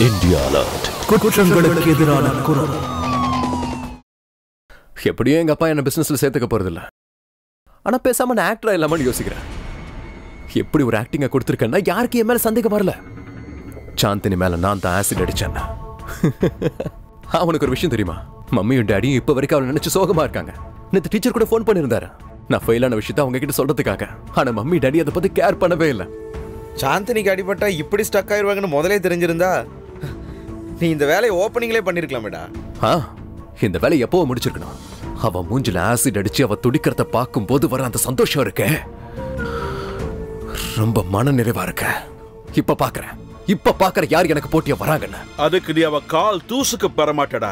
India alert குற்றங்களுக்கு எதிரான குரல் எப்படியும் எங்க அப்பா என்ன பிசினஸ்ல சேர்த்துக்க போறதில்ல ஆனா பேசாம நான் ஆக்டரா இல்லாமன்னு யோசிக்கிறேன் எப்படி ஒரு ஆக்டிங்க கொடுத்துருக்கேன்னா யாருக்கு என் மேல சந்தேகம் வரல சாந்தினி மேல நான் தான் ஆசிட் அடிச்சேன் அவனுக்கு ஒரு விஷயம் தெரியுமா மம்மியும் டேடியும் இப்ப வரைக்கும் அவளை நினைச்சு சோகமா இருக்காங்க நேத்து டீச்சர் கூட ஃபோன் பண்ணியிருந்தாரு நான் ஃபெயிலான விஷயத்த அவங்க கிட்ட சொல்றதுக்காக ஆனா மம்மி டேடி அதை பத்தி கேர் பண்ணவே இல்லை சாந்தினிக்கு அடிபட்டா இப்படி ஸ்டக் ஆயிருவாங்கன்னு முதலே தெரிஞ்சிருந்தா நீ இந்த வேலையை ஓப்பனிங்லே பண்ணிருக்கலாமேடா ஆ இந்த வேலை எப்போ முடிச்சிருக்கணும் அவ மூஞ்சில ஆசிட் அடிச்சு அவ துடிக்கிறத பார்க்கும்போது வர அந்த சந்தோஷம் இருக்கே ரொம்ப மன நிறைவா இருக்க இப்ப பாக்குறேன் இப்ப பாக்குற யார் எனக்கு போட்டியா வராங்கன்னு அதுக்கு நீ அவ கால் தூசுக்கு பெற மாட்டடா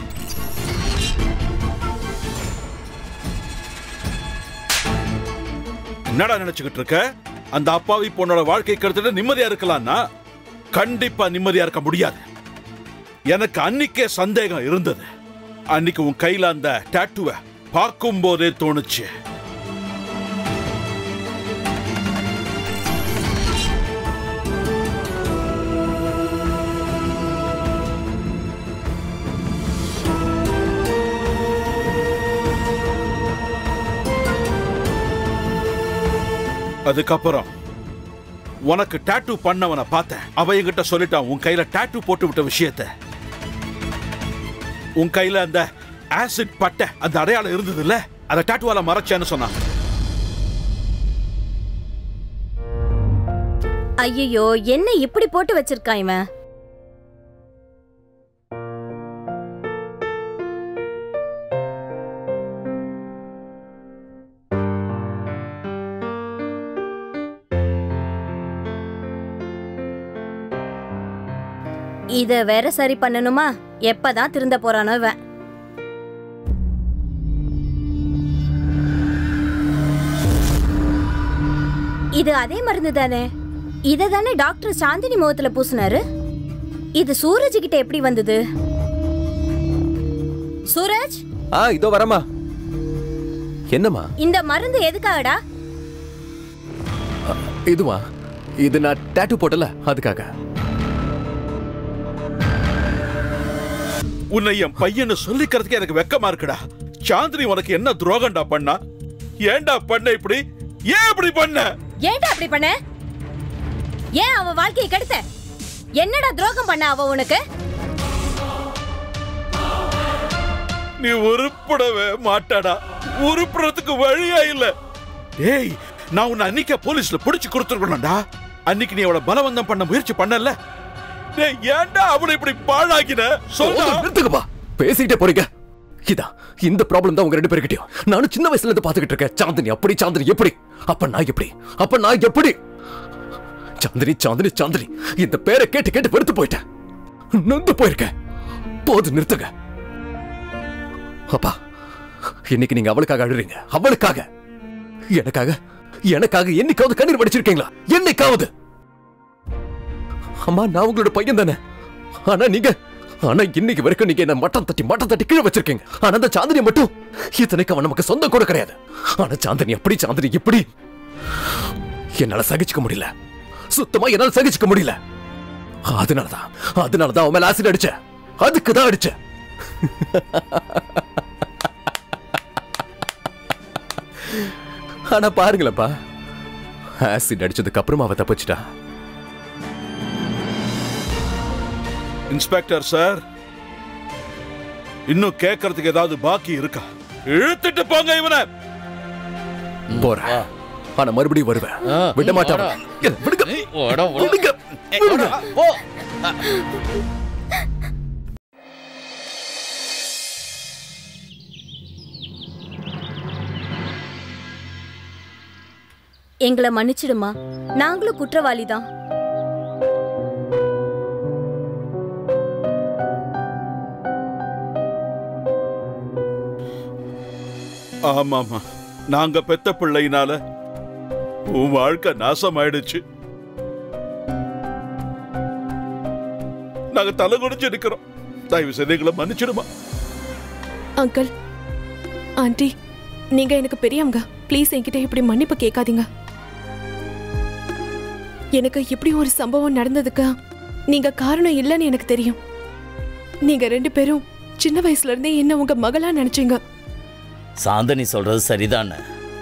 என்னடா நினைச்சுக்கிட்டு இருக்க அந்த அப்பாவி பொண்ணோட வாழ்க்கை கருத்துல நிம்மதியா இருக்கலாம்னா கண்டிப்பா நிம்மதியா இருக்க முடியாது எனக்கு அன்னிக்கே சந்தேகம் இருந்தது அன்னைக்கு உன் கையில அந்த டாட்டுவை பார்க்கும் போதே தோணுச்சு அதுக்கப்புறம் உனக்கு டாட்டூ பண்ணவனை பார்த்தேன் அவ என்கிட்ட சொல்லிட்டான் உன் கையில டாட்டூ போட்டு விட்ட விஷயத்த உன் கையில அந்த ஆசிட் பட்டை அந்த அடையாளம் இருந்தது இல்ல அதை டாட்டூவால மறைச்சேன்னு சொன்னான் ஐயோ என்ன இப்படி போட்டு வச்சிருக்கான் இவன் இத வேற சரி பண்ணணுமா எப்பதான் திருந்த போறானோ இவன் இது அதே மருந்து தானே இத தானே டாக்டர் சாந்தினி முகத்துல பூசினாரு இது சூரஜ் கிட்ட எப்படி வந்தது சூரஜ் ஆ இதோ வரமா என்னம்மா இந்த மருந்து எதுக்காகடா இதுவா இது நான் டாட்டூ போட்டல அதுக்காக உன்னை என் பையனை சொல்லிக்கிறதுக்கு எனக்கு வெக்கமா இருக்குடா சாந்தினி உனக்கு என்ன துரோகம்டா பண்ணா ஏன்டா பண்ண இப்படி ஏன் இப்படி பண்ண ஏன்டா அப்படி பண்ண ஏன் அவ வாழ்க்கையை கெடுத்த என்னடா துரோகம் பண்ண அவ உனக்கு நீ உருப்படவே மாட்டாடா உருப்புறதுக்கு வழியா இல்ல ஏய் நான் உன்னை அன்னைக்கு போலீஸ்ல புடிச்சு கொடுத்துருக்கணும்டா அன்னைக்கு நீ அவளை பலவந்தம் பண்ண முயற்சி பண்ணல டேய் ஏன்டா அவளை இப்படி பாழாக்கின சொல்ல போதும், நிறுத்துங்கப்பா பேசிட்டே போறீங்க இதா இந்த ப்ராப்ளம் தான் உங்க ரெண்டு பேர்கிட்டயும் நானும் சின்ன வயசுல இருந்து பாத்துக்கிட்டு இருக்கேன் சாந்தினி அப்படி சாந்தினி எப்படி அப்ப நான் எப்படி அப்ப நான் எப்படி சாந்தினி சாந்தினி சாந்தினி இந்த பேரை கேட்டு கேட்டு வெறுத்து போயிட்டேன் நொந்து போயிருக்கேன் போது நிறுத்துங்க அப்பா இன்னைக்கு நீங்க அவளுக்காக அழுறீங்க அவளுக்காக எனக்காக எனக்காக என்னைக்காவது கண்ணீர் வடிச்சிருக்கீங்களா என்னைக்காவது அம்மா நான் உங்களோட பையன் தானே ஆனா நீங்க ஆனா இன்னைக்கு வரைக்கும் நீங்க என்ன மட்டம் தட்டி மட்டம் தட்டி கீழே வச்சிருக்கீங்க ஆனா அந்த சாந்தினி மட்டும் இத்தனைக்கு அவன் நமக்கு சொந்தம் கூட கிடையாது ஆனா சாந்தினி அப்படி சாந்தினி இப்படி என்னால சகிச்சுக்க முடியல சுத்தமா என்னால சகிச்சுக்க முடியல அதனாலதான் அதனாலதான் அவன் மேல ஆசிட் அடிச்சேன் அதுக்கு தான் அடிச்சேன் ஆனா பாருங்களேப்பா ஆசிட் அடிச்சதுக்கு அப்புறமா அவ தப்பிச்சிட்டா இன்ஸ்பெக்டர் சார் இன்னும் கேட்கறதுக்கு ஏதாவது பாக்கி இருக்கா இழுத்துட்டு போங்க இவனை போறேன் ஆனா மறுபடியும் வருவேன் விட மாட்டேன் என்ன, விடுங்க விடுங்க விடுங்க. எங்களை மன்னிச்சிடுமா நாங்களும் குற்றவாளி தான் ஆமாமா நாங்க பெத்த பிள்ளையினால உன் வாழ்க்கை நாசமாயிடுச்சு நாங்க தலை குடிஞ்சு இருக்கிறோம் தயவு செய்து எங்களை மன்னிச்சிடுமா அங்கிள் ஆண்டி நீங்க எனக்கு பெரியவங்க ப்ளீஸ் என்கிட்ட இப்படி மன்னிப்பு கேட்காதீங்க எனக்கு இப்படி ஒரு சம்பவம் நடந்ததுக்கு நீங்க காரணம் இல்லைன்னு எனக்கு தெரியும் நீங்க ரெண்டு பேரும் சின்ன வயசுல இருந்தே என்ன உங்க மகளா நினைச்சீங்க சாந்தனி சொல்றது சரிதானே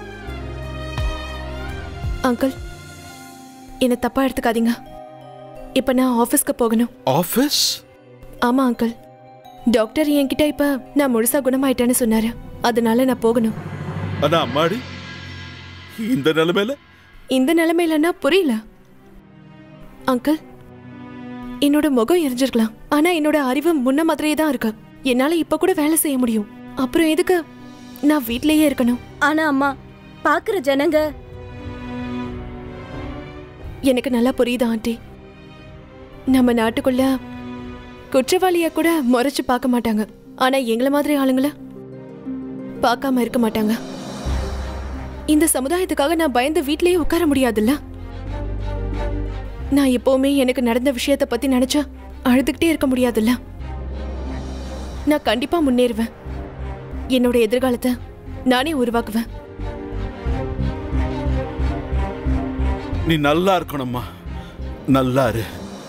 அங்கிள் என்ன தப்பா எடுத்துக்காதீங்க இப்ப நான் ஆபீஸ்க்கு போகணும் ஆபீஸ் ஆமா அங்கிள் டாக்டர் என்கிட்ட இப்ப நான் முழுசா குணமாயிட்டேன்னு சொன்னாரு அதனால நான் போகணும் ஆனா அம்மாடி இந்த நிலைமையில இந்த நிலைமையிலன்னா புரியல அங்கிள் என்னோட முகம் எரிஞ்சிருக்கலாம் ஆனா என்னோட அறிவு முன்ன மாதிரியே தான் இருக்கு என்னால இப்ப கூட வேலை செய்ய முடியும் அப்புறம் எதுக்கு நான் வீட்லயே இருக்கணும் ஆனா அம்மா பாக்குற ஜனங்க எனக்கு நல்லா புரியுது ஆண்டி நம்ம நாட்டுக்குள்ள குற்றவாளிய கூட முறைச்சு பார்க்க மாட்டாங்க ஆனா எங்கள மாதிரி ஆளுங்கள பார்க்காம இருக்க மாட்டாங்க இந்த சமுதாயத்துக்காக நான் பயந்து வீட்லயே உட்கார முடியாதுல்ல நான் எப்பவுமே எனக்கு நடந்த விஷயத்த பத்தி நினைச்சா அழுதுகிட்டே இருக்க முடியாதுல்ல நான் கண்டிப்பா முன்னேறுவேன் என்னோட எதிர்காலத்தை நானே உருவாக்குவேன் நீ நல்லா இருக்கணும்மா நல்லா இரு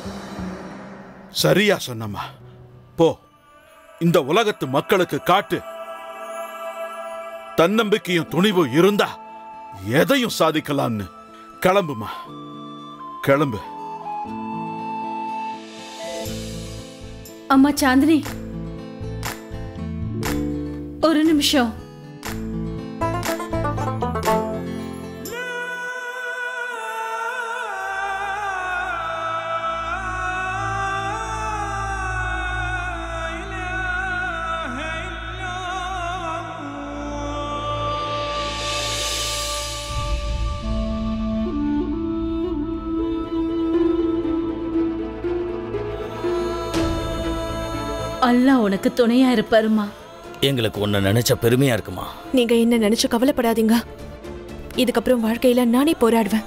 சரியா சொன்னம்மா போ இந்த உலகத்து மக்களுக்கு காட்டு தன்னம்பிக்கையும் துணிவும் இருந்தா எதையும் சாதிக்கலாம்னு கிளம்புமா கிளம்பு அம்மா சாந்தினி ஒரு நிமிஷம் அல்லாஹ் உனக்கு துணையா இருப்பாருமா எங்களுக்கு உன்னை நினைச்ச பெருமையா இருக்குமா நீங்க என்ன நினைச்சு கவலைப்படாதீங்க இதுக்கப்புறம் வாழ்க்கையில நானே போராடுவேன்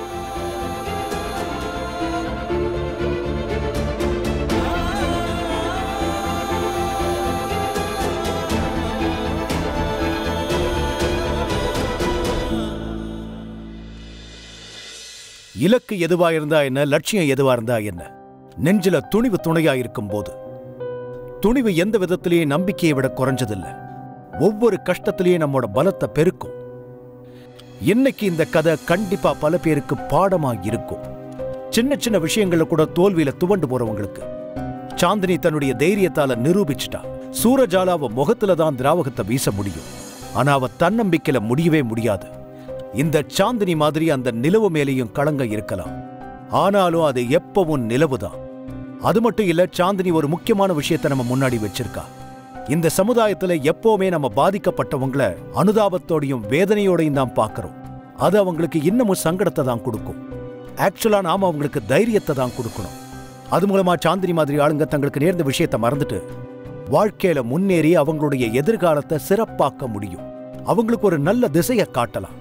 இலக்கு எதுவா இருந்தா என்ன லட்சியம் எதுவா இருந்தா என்ன நெஞ்சில துணிவு துணையா இருக்கும் போது துணிவு எந்த விதத்திலேயே நம்பிக்கையை விட குறைஞ்சதில்ல ஒவ்வொரு கஷ்டத்திலேயே நம்மோட பலத்தை பெருக்கும் இன்னைக்கு இந்த கதை கண்டிப்பா பல பேருக்கு பாடமா இருக்கும் சின்ன சின்ன விஷயங்கள்ல கூட தோல்வியில துவண்டு போறவங்களுக்கு சாந்தினி தன்னுடைய தைரியத்தால நிரூபிச்சிட்டா சூரஜாலாவ முகத்துல தான் திராவகத்தை வீச முடியும் ஆனா அவ தன்னம்பிக்கையில முடியவே முடியாது இந்த சாந்தினி மாதிரி அந்த நிலவு மேலேயும் களங்கம் இருக்கலாம் ஆனாலும் அது எப்பவும் நிலவுதான் அது மட்டும் இல்ல சாந்தினி ஒரு முக்கியமான விஷயத்தை நம்ம முன்னாடி வச்சிருக்கா இந்த சமுதாயத்துல எப்பவுமே நம்ம பாதிக்கப்பட்டவங்கள அனுதாபத்தோடையும் வேதனையோடையும் தான் பார்க்கறோம் அது அவங்களுக்கு இன்னமும் சங்கடத்தை தான் கொடுக்கும் ஆக்சுவலா நாம அவங்களுக்கு தைரியத்தை தான் கொடுக்கணும் அது மூலமா சாந்தினி மாதிரி ஆளுங்க தங்களுக்கு நேர்ந்த விஷயத்தை மறந்துட்டு வாழ்க்கையில முன்னேறி அவங்களுடைய எதிர்காலத்தை சிறப்பாக்க முடியும் அவங்களுக்கு ஒரு நல்ல திசையை காட்டலாம்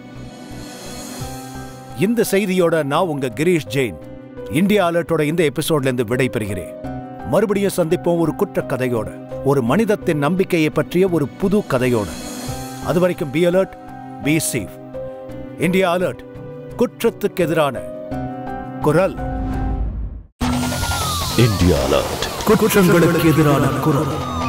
இந்த செய்தியோட நான் உங்க கிரீஷ் ஜெயின் இந்தியா அலர்ட்டோட இந்த எபிசோட்ல இருந்து விடை பெறுகிறேன் மறுபடியும் சந்திப்போம் ஒரு குற்ற கதையோட ஒரு மனிதத்தின் நம்பிக்கையை பற்றிய ஒரு புது கதையோட அது வரைக்கும் be alert be safe India alert குற்றத்துக்கு எதிரான குரல் இந்தியா அலர்ட் குற்றங்களுக்கு எதிரான குரல்